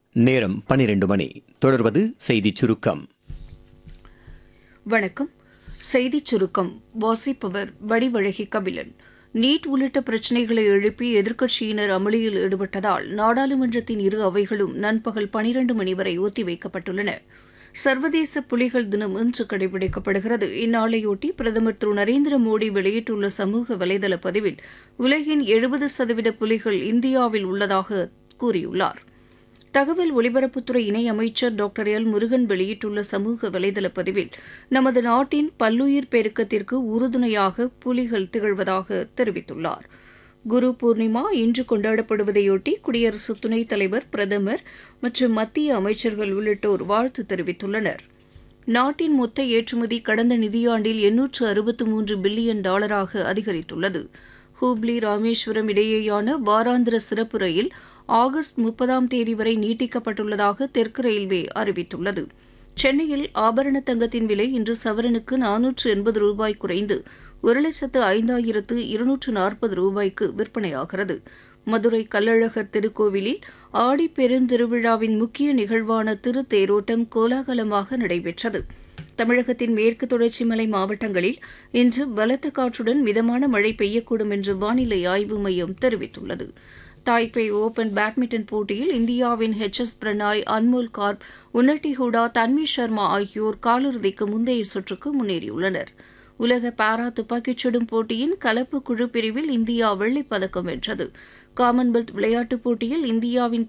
நேரம் பனிரெண்டு மணி தொடர்வது செய்திச் சுருக்கம் வணக்கம் செய்திச் சுருக்கம் வாசிப்பவர் வடிவழகி கபிலன் நீட் உள்ளிட்ட பிரச்சினைகளை எழுப்பி எதிர்க்கட்சியினர் அமளியில் ஈடுபட்டதால் நாடாளுமன்றத்தின் இரு அவைகளும் நண்பகல் பனிரண்டு மணி வரை ஒத்திவைக்கப்பட்டுள்ளன சர்வதேச புலிகள் தினம் இன்று கடைபிடிக்கப்படுகிறது இந்நாளையொட்டி பிரதமர் திரு நரேந்திர மோடி வெளியிட்டுள்ள சமூக வலைதள பதிவில் உலகின் எழுபது சதவீத புலிகள் இந்தியாவில் உள்ளதாக கூறியுள்ளார் தகவல் ஒலிபரப்புத்துறை இணை அமைச்சர் டாக்டர் எல் முருகன் வெளியிட்டுள்ள சமூக வலைதள பதிவில் நமது நாட்டின் பல்லுயிர் பெருக்கத்திற்கு உறுதுணையாக புலிகள் திகழ்வதாக தெரிவித்துள்ளார் குரு பூர்ணிமா இன்று கொண்டாடப்படுவதையொட்டி குடியரசு துணைத் தலைவர் பிரதமர் மற்றும் மத்திய அமைச்சர்கள் உள்ளிட்டோர் வாழ்த்து தெரிவித்துள்ளனர் நாட்டின் மொத்த ஏற்றுமதி கடந்த நிதியாண்டில் எண்ணூற்று அறுபத்து மூன்று பில்லியன் டாலராக அதிகரித்துள்ளது ஹூப்ளி ராமேஸ்வரம் இடையேயான வாராந்திர சிறப்பு ரயில் ஆகஸ்ட் முப்பதாம் தேதி வரை நீட்டிக்கப்பட்டுள்ளதாக தெற்கு ரயில்வே அறிவித்துள்ளது சென்னையில் ஆபரண தங்கத்தின் விலை இன்று சவரனுக்கு நானூற்று எண்பது ரூபாய் குறைந்து ஒரு லட்சத்து ஐந்தாயிரத்து இருநூற்று நாற்பது ரூபாய்க்கு விற்பனையாகிறது மதுரை கள்ளழகர் திருக்கோவிலில் ஆடி பெருந்திருவிழாவின் முக்கிய நிகழ்வான திருத்தேரோட்டம் கோலாகலமாக நடைபெற்றது தமிழகத்தின் மேற்கு தொடர்ச்சி மலை மாவட்டங்களில் இன்று பலத்த காற்றுடன் மிதமான மழை பெய்யக்கூடும் என்று வானிலை ஆய்வு மையம் தெரிவித்துள்ளது தாய்பே ஓபன் பேட்மிண்டன் போட்டியில் இந்தியாவின் ஹெச் எஸ் பிரணாய் அன்மோல் கார்ப் உன்னட்டி ஹூடா தன்வி சர்மா ஆகியோர் காலிறுதிக்கு முந்தைய சுற்றுக்கு முன்னேறியுள்ளனர் உலக பாரா துப்பாக்கிச் சுடும் போட்டியின் கலப்பு குழு பிரிவில் இந்தியா வெள்ளிப் பதக்கம் வென்றது காமன்வெல்த் விளையாட்டுப் போட்டியில் இந்தியாவின்